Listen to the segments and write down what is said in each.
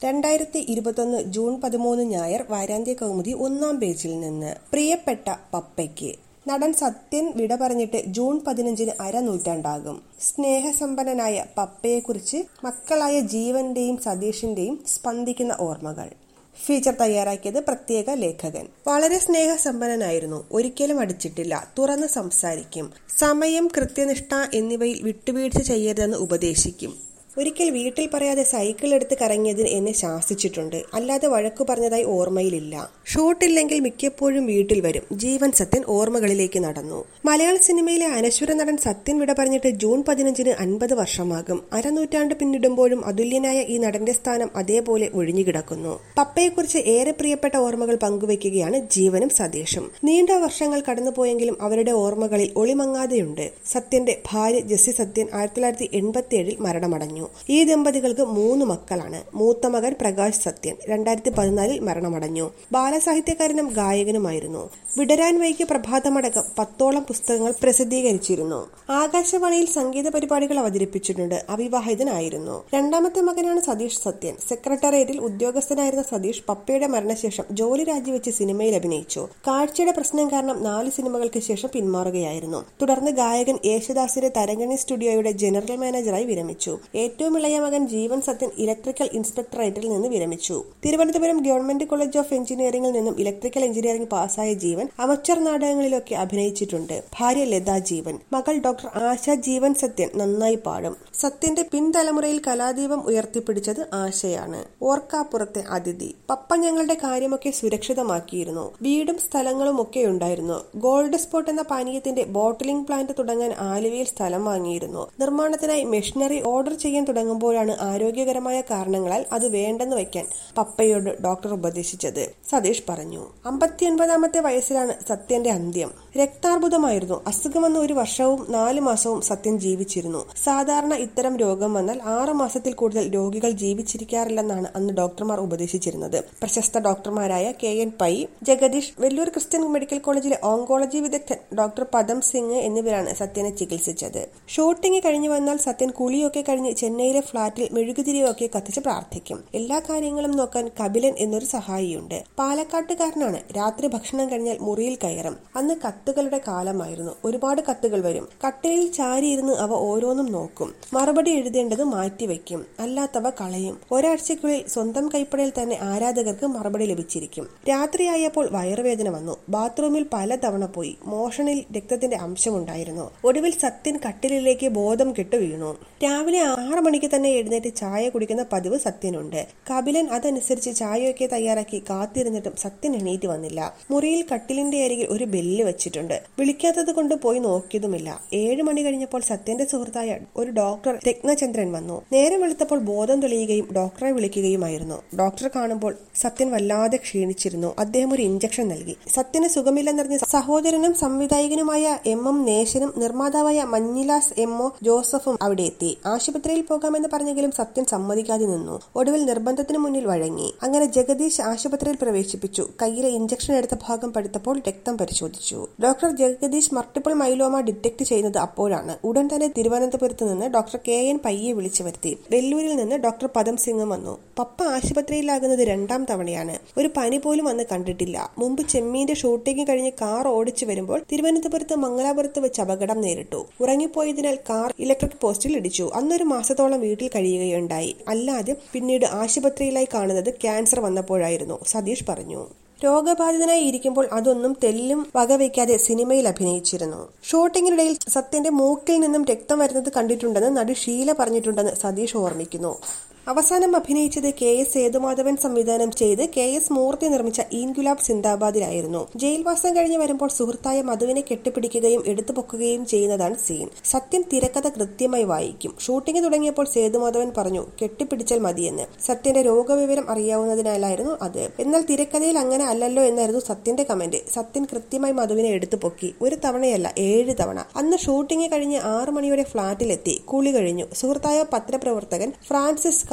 രണ്ടായിരത്തി ഇരുപത്തൊന്ന് ജൂൺ പതിമൂന്ന് ഞായർ വാരാന്ത്യ കൗമുദി ഒന്നാം പേജിൽ നിന്ന് പ്രിയപ്പെട്ട പപ്പയ്ക്ക് നടൻ സത്യൻ വിട പറഞ്ഞിട്ട് ജൂൺ പതിനഞ്ചിന് അരനൂറ്റാണ്ടാകും സ്നേഹസമ്പന്നനായ പപ്പയെക്കുറിച്ച് മക്കളായ ജീവന്റെയും സതീഷിന്റെയും സ്പന്ദിക്കുന്ന ഓർമ്മകൾ ഫീച്ചർ തയ്യാറാക്കിയത് പ്രത്യേക ലേഖകൻ വളരെ സ്നേഹസമ്പന്നനായിരുന്നു ഒരിക്കലും അടിച്ചിട്ടില്ല തുറന്ന് സംസാരിക്കും സമയം കൃത്യനിഷ്ഠ എന്നിവയിൽ വിട്ടുവീഴ്ച ചെയ്യരുതെന്ന് ഉപദേശിക്കും ഒരിക്കൽ വീട്ടിൽ പറയാതെ സൈക്കിൾ എടുത്ത് കറങ്ങിയതിന് എന്നെ ശാസിച്ചിട്ടുണ്ട് അല്ലാതെ വഴക്കു പറഞ്ഞതായി ഓർമ്മയിലില്ല ഷൂട്ടില്ലെങ്കിൽ മിക്കപ്പോഴും വീട്ടിൽ വരും ജീവൻ സത്യൻ ഓർമ്മകളിലേക്ക് നടന്നു മലയാള സിനിമയിലെ അനശ്വര നടൻ സത്യൻ വിട പറഞ്ഞിട്ട് ജൂൺ പതിനഞ്ചിന് അൻപത് വർഷമാകും അരനൂറ്റാണ്ട് പിന്നിടുമ്പോഴും അതുല്യനായ ഈ നടന്റെ സ്ഥാനം അതേപോലെ ഒഴിഞ്ഞുകിടക്കുന്നു പപ്പയെക്കുറിച്ച് ഏറെ പ്രിയപ്പെട്ട ഓർമ്മകൾ പങ്കുവയ്ക്കുകയാണ് ജീവനും സതീഷും നീണ്ട വർഷങ്ങൾ കടന്നുപോയെങ്കിലും അവരുടെ ഓർമ്മകളിൽ ഒളിമങ്ങാതെയുണ്ട് സത്യന്റെ ഭാര്യ ജെസ്സി സത്യൻ ആയിരത്തി തൊള്ളായിരത്തി എൺപത്തി ഏഴിൽ മരണമടഞ്ഞു ഈ ദമ്പതികൾക്ക് മൂന്ന് മക്കളാണ് മൂത്ത മകൻ പ്രകാശ് സത്യൻ രണ്ടായിരത്തി പതിനാലിൽ മരണമടഞ്ഞു ബാലസാഹിത്യകാരനും ഗായകനുമായിരുന്നു വിടരാൻ വൈകിയ പ്രഭാതമടക്കം പത്തോളം പുസ്തകങ്ങൾ പ്രസിദ്ധീകരിച്ചിരുന്നു ആകാശവാണിയിൽ സംഗീത പരിപാടികൾ അവതരിപ്പിച്ചിട്ടുണ്ട് അവിവാഹിതനായിരുന്നു രണ്ടാമത്തെ മകനാണ് സതീഷ് സത്യൻ സെക്രട്ടേറിയറ്റിൽ ഉദ്യോഗസ്ഥനായിരുന്ന സതീഷ് പപ്പയുടെ മരണശേഷം ജോലി രാജിവെച്ച് സിനിമയിൽ അഭിനയിച്ചു കാഴ്ചയുടെ പ്രശ്നം കാരണം നാല് സിനിമകൾക്ക് ശേഷം പിന്മാറുകയായിരുന്നു തുടർന്ന് ഗായകൻ യേശുദാസിന്റെ തരംഗണി സ്റ്റുഡിയോയുടെ ജനറൽ മാനേജറായി വിരമിച്ചു ഏറ്റവും ഇളയ മകൻ ജീവൻ സത്യൻ ഇലക്ട്രിക്കൽ ഇൻസ്പെക്ടറേറ്റിൽ നിന്ന് വിരമിച്ചു തിരുവനന്തപുരം ഗവൺമെന്റ് കോളേജ് ഓഫ് എഞ്ചിനീയറിംഗിൽ നിന്നും ഇലക്ട്രിക്കൽ എഞ്ചിനീയറിംഗ് പാസ്സായ ജീവൻ അമച്ചർ നാടകങ്ങളിലൊക്കെ അഭിനയിച്ചിട്ടുണ്ട് ഭാര്യ ലതാ ജീവൻ മകൾ ഡോക്ടർ ആശ ജീവൻ സത്യൻ നന്നായി പാടും സത്യന്റെ പിൻതലമുറയിൽ കലാദീപം ഉയർത്തിപ്പിടിച്ചത് ആശയാണ് ഓർക്കാപ്പുറത്തെ അതിഥി പപ്പ ഞങ്ങളുടെ കാര്യമൊക്കെ സുരക്ഷിതമാക്കിയിരുന്നു വീടും സ്ഥലങ്ങളും ഒക്കെ ഉണ്ടായിരുന്നു ഗോൾഡ് സ്പോട്ട് എന്ന പാനീയത്തിന്റെ ബോട്ടിലിംഗ് പ്ലാന്റ് തുടങ്ങാൻ ആലുവയിൽ സ്ഥലം വാങ്ങിയിരുന്നു നിർമ്മാണത്തിനായി മെഷീനറി ഓർഡർ ചെയ്യാൻ തുടങ്ങുമ്പോഴാണ് ആരോഗ്യകരമായ കാരണങ്ങളാൽ അത് വേണ്ടെന്ന് വയ്ക്കാൻ പപ്പയോട് ഡോക്ടർ ഉപദേശിച്ചത് സതീഷ് പറഞ്ഞു അമ്പത്തിയൊൻപതാമത്തെ വയസ്സിലാണ് സത്യന്റെ അന്ത്യം രക്താർബുദമായിരുന്നു അസുഖം വന്ന ഒരു വർഷവും നാല് മാസവും സത്യൻ ജീവിച്ചിരുന്നു സാധാരണ ഇത്തരം രോഗം വന്നാൽ ആറ് മാസത്തിൽ കൂടുതൽ രോഗികൾ ജീവിച്ചിരിക്കാറില്ലെന്നാണ് അന്ന് ഡോക്ടർമാർ ഉപദേശിച്ചിരുന്നത് പ്രശസ്ത ഡോക്ടർമാരായ K N Pai Jagadish Vellore Christian medical കോളേജിലെ ഓങ്കോളജി വിദഗ്ധൻ ഡോക്ടർ പദം സിംഗ് എന്നിവരാണ് സത്യനെ ചികിത്സിച്ചത് ഷൂട്ടിംഗ് കഴിഞ്ഞു വന്നാൽ സത്യൻ കുളിയൊക്കെ കഴിഞ്ഞ് ചെന്നൈയിലെ ഫ്ളാറ്റിൽ മെഴുകുതിരിയൊക്കെ കത്തിച്ച് പ്രാർത്ഥിക്കും എല്ലാ കാര്യങ്ങളും നോക്കാൻ കപിലൻ എന്നൊരു സഹായിയുണ്ട് പാലക്കാട്ടുകാരനാണ് രാത്രി ഭക്ഷണം കഴിഞ്ഞാൽ മുറിയിൽ കയറും അന്ന് കത്തുകളുടെ കാലമായിരുന്നു ഒരുപാട് കത്തുകൾ വരും കട്ടിലിൽ ചാരിയിരുന്ന് അവ ഓരോന്നും നോക്കും മറുപടി എഴുതേണ്ടത് മാറ്റിവെക്കും അല്ലാത്തവ കളയും ഒരാഴ്ചയ്ക്കുള്ളിൽ സ്വന്തം കൈപ്പടയിൽ തന്നെ ആരാധകർക്ക് മറുപടി ലഭിച്ചിരിക്കും രാത്രിയായപ്പോൾ വയറുവേദന വന്നു ബാത്റൂമിൽ പലതവണ പോയി മോഷണിൽ രക്തത്തിന്റെ അംശമുണ്ടായിരുന്നു ഒടുവിൽ സത്യൻ കട്ടിലിലേക്ക് ബോധം കെട്ടു വീണു രാവിലെ ആറ് മണിക്ക് തന്നെ എഴുന്നേറ്റ് ചായ കുടിക്കുന്ന പതിവ് സത്യനുണ്ട് കപിലൻ അതനുസരിച്ച് ചായയൊക്കെ തയ്യാറാക്കി കാത്തിരുന്നിട്ടും സത്യൻ എണീറ്റ് വന്നില്ല മുറിയിൽ കട്ടിലിന്റെ അരികിൽ ഒരു ബെല്ല് വെച്ചിട്ടുണ്ട് വിളിക്കാത്തത് കൊണ്ട് പോയി നോക്കിയതുമില്ല ഏഴു മണി കഴിഞ്ഞപ്പോൾ സത്യന്റെ സുഹൃത്തായ ഒരു ഡോക്ടർ രത്നചന്ദ്രൻ വന്നു നേരം വെളുത്തപ്പോൾ ബോധം തെളിയുകയും ഡോക്ടറെ വിളിക്കുകയുമായിരുന്നു ഡോക്ടർ കാണുമ്പോൾ സത്യൻ വല്ലാതെ ക്ഷീണിച്ചിരുന്നു അദ്ദേഹം ഒരു ഇഞ്ചക്ഷൻ നൽകി സത്യന് സുഖമില്ലെന്നറിഞ്ഞ സഹോദരനും സംവിധായകനുമായ എം എം നേശനും നിർമ്മാതാവായ മഞ്ഞിലാസ് എം ഒ ജോസഫും അവിടെ എത്തി ആശുപത്രിയിൽ പോകാമെന്ന് പറഞ്ഞെങ്കിലും സത്യൻ സമ്മതിക്കാതെ നിന്നു ഒടുവിൽ നിർബന്ധത്തിന് മുന്നിൽ വഴങ്ങി അങ്ങനെ ജഗദീഷ് ആശുപത്രിയിൽ പ്രവേശിപ്പിച്ചു കയ്യിലെ ഇഞ്ചക്ഷൻ എടുത്ത ഭാഗം പടുത്തപ്പോൾ രക്തം പരിശോധിച്ചു doctor Jagadish multiple myeloma detect ചെയ്യുന്നത് അപ്പോഴാണ് ഉടൻ തന്നെ തിരുവനന്തപുരത്ത് നിന്ന് ഡോക്ടർ കെ എൻ പയ്യെ വിളിച്ചു വരുത്തി വെല്ലൂരിൽ നിന്ന് ഡോക്ടർ പദം സിംഗ് വന്നു പപ്പ ആശുപത്രിയിലാകുന്നത് രണ്ടാം തവണയാണ് ഒരു പനി പോലും അന്ന് കണ്ടിട്ടില്ല മുമ്പ് ചെമ്മീന്റെ ഷൂട്ടിംഗ് കഴിഞ്ഞ് കാർ ഓടിച്ചു വരുമ്പോൾ തിരുവനന്തപുരത്ത് മംഗലാപുരത്ത് വെച്ച് അപകടം നേരിട്ടു ഉറങ്ങിപ്പോയതിനാൽ കാർ ഇലക്ട്രിക് പോസ്റ്റിൽ ഇടിച്ചു അന്നൊരു മാസത്തോളം വീട്ടിൽ കഴിയുകയുണ്ടായി അല്ലാതെ പിന്നീട് ആശുപത്രിയിലായി കാണുന്നത് ക്യാൻസർ വന്നപ്പോഴായിരുന്നു സതീഷ് പറഞ്ഞു രോഗബാധിതനായി ഇരിക്കുമ്പോൾ അതൊന്നും തെല്ലും വകവയ്ക്കാതെ സിനിമയിൽ അഭിനയിച്ചിരുന്നു ഷൂട്ടിങ്ങിനിടയിൽ സത്യന്റെ മൂക്കിൽ നിന്നും രക്തം വരുന്നത് കണ്ടിട്ടുണ്ടെന്ന് നടി ഷീല പറഞ്ഞിട്ടുണ്ടെന്ന് സതീഷ് ഓർമ്മിക്കുന്നു അവസാനം അഭിനയിച്ചത് കെ എസ് സേതുമാധവൻ സംവിധാനം ചെയ്ത് കെ എസ് മൂർത്തി നിർമ്മിച്ച ഈൻഗുലാബ് സിന്ദാബാദിലായിരുന്നു ജയിൽവാസം കഴിഞ്ഞ് വരുമ്പോൾ സുഹൃത്തായ മധുവിനെ കെട്ടിപ്പിടിക്കുകയും എടുത്തു പൊക്കുകയും ചെയ്യുന്നതാണ് സീൻ സത്യൻ തിരക്കഥ കൃത്യമായി വായിക്കും ഷൂട്ടിംഗ് തുടങ്ങിയപ്പോൾ സേതുമാധവൻ പറഞ്ഞു കെട്ടിപ്പിടിച്ചാൽ മതിയെന്ന് സത്യന്റെ രോഗവിവരം അറിയാവുന്നതിനാലായിരുന്നു അത് എന്നാൽ തിരക്കഥയിൽ അങ്ങനെ അല്ലല്ലോ എന്നായിരുന്നു സത്യന്റെ കമന്റ് സത്യൻ കൃത്യമായി മധുവിനെ എടുത്തു പൊക്കി ഒരു തവണയല്ല ഏഴ് തവണ അന്ന് ഷൂട്ടിംഗ് കഴിഞ്ഞ് ആറു മണിയോടെ ഫ്ളാറ്റിലെത്തി കുളി കഴിഞ്ഞു സുഹൃത്തായ പത്രപ്രവർത്തകൻ ഫ്രാൻസിസ്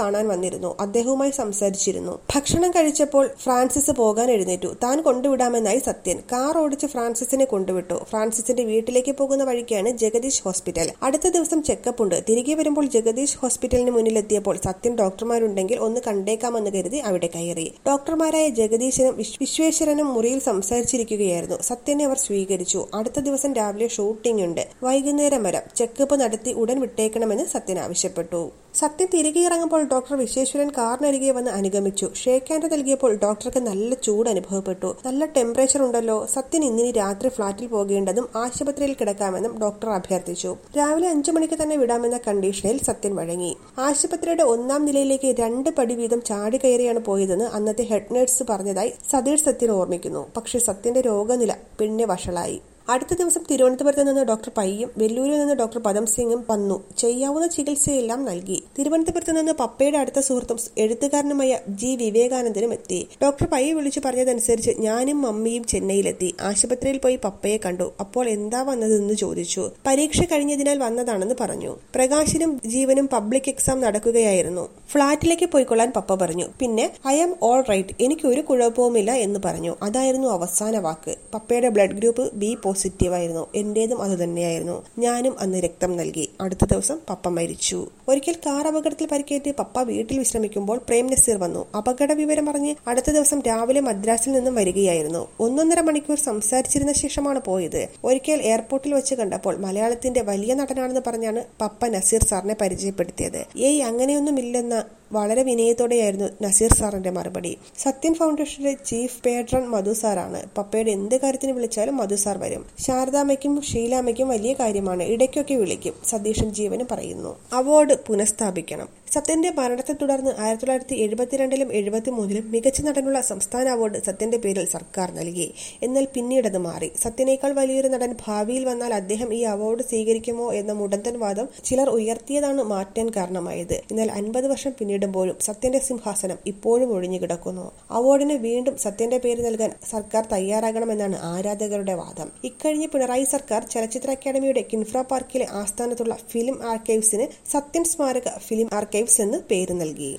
കാണാൻ വന്നിരുന്നു അദ്ദേഹവുമായി സംസാരിച്ചിരുന്നു ഭക്ഷണം കഴിച്ചപ്പോൾ ഫ്രാൻസിസ് പോകാൻ എഴുന്നേറ്റു താൻ കൊണ്ടുവിടാമെന്നായി സത്യൻ കാർ ഓടിച്ച് ഫ്രാൻസിസിനെ കൊണ്ടുവിട്ടു ഫ്രാൻസിസിന്റെ വീട്ടിലേക്ക് പോകുന്ന വഴിക്കാണ് ജഗദീഷ് ഹോസ്പിറ്റൽ അടുത്ത ദിവസം ചെക്കപ്പ് ഉണ്ട് തിരികെ വരുമ്പോൾ ജഗദീഷ് ഹോസ്പിറ്റലിന് മുന്നിലെത്തിയപ്പോൾ സത്യൻ ഡോക്ടർമാരുണ്ടെങ്കിൽ ഒന്ന് കണ്ടേക്കാമെന്ന് കരുതി അവിടെ കയറി ഡോക്ടർമാരായ ജഗദീശനും വിശ്വ- വിശ്വേശ്വരനും മുറിയിൽ സംസാരിച്ചിരിക്കുകയായിരുന്നു സത്യനെ അവർ സ്വീകരിച്ചു അടുത്ത ദിവസം രാവിലെ ഷൂട്ടിംഗ് ഉണ്ട് വൈകുന്നേരം വരാം ചെക്കപ്പ് നടത്തി ഉടൻ വിട്ടേക്കണമെന്ന് സത്യൻ ആവശ്യപ്പെട്ടു സത്യൻ തിരികെ ഇറങ്ങുമ്പോൾ ഡോക്ടർ വിശ്വേശ്വരൻ കാറിനരികെ വന്ന് അനുഗമിച്ചു ഷേക്ക് ഹാൻഡ് നൽകിയപ്പോൾ ഡോക്ടർക്ക് നല്ല ചൂട് അനുഭവപ്പെട്ടു നല്ല ടെമ്പറേച്ചർ ഉണ്ടല്ലോ സത്യൻ ഇന്നിനി രാത്രി ഫ്ളാറ്റിൽ പോകേണ്ടതും ആശുപത്രിയിൽ കിടക്കാമെന്നും ഡോക്ടർ അഭ്യർത്ഥിച്ചു രാവിലെ അഞ്ചു മണിക്ക് തന്നെ വിടാമെന്ന കണ്ടീഷനിൽ സത്യൻ വഴങ്ങി ആശുപത്രിയുടെ ഒന്നാം നിലയിലേക്ക് രണ്ട് പടി വീതം ചാടി കയറിയാണ് പോയതെന്ന് അന്നത്തെ ഹെഡ് നേഴ്സ് പറഞ്ഞതായി സതീഷ് സത്യൻ ഓർമ്മിക്കുന്നു പക്ഷേ സത്യന്റെ രോഗനില പിന്നെ വഷളായി അടുത്ത ദിവസം തിരുവനന്തപുരത്ത് നിന്ന് ഡോക്ടർ പയ്യും വെല്ലൂരിൽ നിന്ന് ഡോക്ടർ പദം സിംഗും വന്നു ചെയ്യാവുന്ന ചികിത്സയെല്ലാം നൽകി തിരുവനന്തപുരത്ത് നിന്ന് പപ്പയുടെ അടുത്ത സുഹൃത്തും എഴുത്തുകാരനുമായ ജി വിവേകാനന്ദനും എത്തി ഡോക്ടർ പയ്യെ വിളിച്ചു പറഞ്ഞതനുസരിച്ച് ഞാനും മമ്മിയും ചെന്നൈയിലെത്തി ആശുപത്രിയിൽ പോയി പപ്പയെ കണ്ടു അപ്പോൾ എന്താ വന്നതെന്ന് ചോദിച്ചു പരീക്ഷ കഴിഞ്ഞതിനാൽ വന്നതാണെന്ന് പറഞ്ഞു പ്രകാശിനും ജീവനും പബ്ലിക് എക്സാം നടക്കുകയായിരുന്നു ഫ്ളാറ്റിലേക്ക് പോയിക്കൊള്ളാൻ പപ്പ പറഞ്ഞു പിന്നെ ഐ ആം ഓൾ റൈറ്റ് എനിക്ക് ഒരു കുഴപ്പവുമില്ല എന്ന് പറഞ്ഞു അതായിരുന്നു അവസാന വാക്ക് പപ്പയുടെ ബ്ലഡ് ഗ്രൂപ്പ് ബി പോസിറ്റീവ് ആയിരുന്നു എന്റേതും അതുതന്നെയായിരുന്നു ഞാനും അന്ന് രക്തം നൽകി അടുത്ത ദിവസം പപ്പ മരിച്ചു ഒരിക്കൽ കാർ അപകടത്തിൽ പരിക്കേറ്റ് പപ്പ വീട്ടിൽ വിശ്രമിക്കുമ്പോൾ പ്രേം നസീർ വന്നു അപകട വിവരം അറിഞ്ഞ് അടുത്ത ദിവസം രാവിലെ മദ്രാസിൽ നിന്നും വരികയായിരുന്നു ഒന്നൊന്നര മണിക്കൂർ സംസാരിച്ചിരുന്ന ശേഷമാണ് പോയത് ഒരിക്കൽ എയർപോർട്ടിൽ വെച്ച് കണ്ടപ്പോൾ മലയാളത്തിന്റെ വലിയ നടനാണെന്ന് പറഞ്ഞാണ് പപ്പ നസീർ സാറിനെ പരിചയപ്പെടുത്തിയത് ഏയ് അങ്ങനെയൊന്നുമില്ലെന്ന വളരെ വിനയത്തോടെയായിരുന്നു നസീർ സാറിന്റെ മറുപടി സത്യൻ ഫൗണ്ടേഷന്റെ ചീഫ് പേട്രൺ മധു സാറാണ് പപ്പയുടെ എന്ത് കാര്യത്തിന് വിളിച്ചാലും മധു സാർ വരും ശാരദാമ്മയ്ക്കും ഷീലാമ്മയ്ക്കും വലിയ കാര്യമാണ് ഇടയ്ക്കൊക്കെ വിളിക്കും സതീഷും ജീവനും പറയുന്നു അവാർഡ് പുനഃസ്ഥാപിക്കണം സത്യന്റെ മരണത്തെ തുടർന്ന് ആയിരത്തി തൊള്ളായിരത്തി എഴുപത്തിരണ്ടിലും എഴുപത്തിമൂന്നിലും മികച്ച നടനുള്ള സംസ്ഥാന അവാർഡ് സത്യന്റെ പേരിൽ സർക്കാർ നൽകി എന്നാൽ പിന്നീടത് മാറി സത്യനേക്കാൾ വലിയൊരു നടൻ ഭാവിയിൽ വന്നാൽ അദ്ദേഹം ഈ അവാർഡ് സ്വീകരിക്കുമോ എന്ന മുടന്തൻ വാദം ചിലർ ഉയർത്തിയതാണ് മാറ്റാൻ കാരണമായത് എന്നാൽ അൻപത് വർഷം പിന്നിടുമ്പോഴും സത്യന്റെ സിംഹാസനം ഇപ്പോഴും ഒഴിഞ്ഞു കിടക്കുന്നു അവാർഡിന് വീണ്ടും സത്യന്റെ പേര് നൽകാൻ സർക്കാർ തയ്യാറാകണമെന്നാണ് ആരാധകരുടെ വാദം ഇക്കഴിഞ്ഞ പിണറായി സർക്കാർ ചലച്ചിത്ര അക്കാദമിയുടെ കിൻഫ്ര പാർക്കിലെ ആസ്ഥാനത്തുള്ള ഫിലിം ആർക്കൈവ്സിന് സത്യൻ സ്മാരക ഫിലിം ആർക്കൈവ്സ് എന്ന് പേര് നൽകി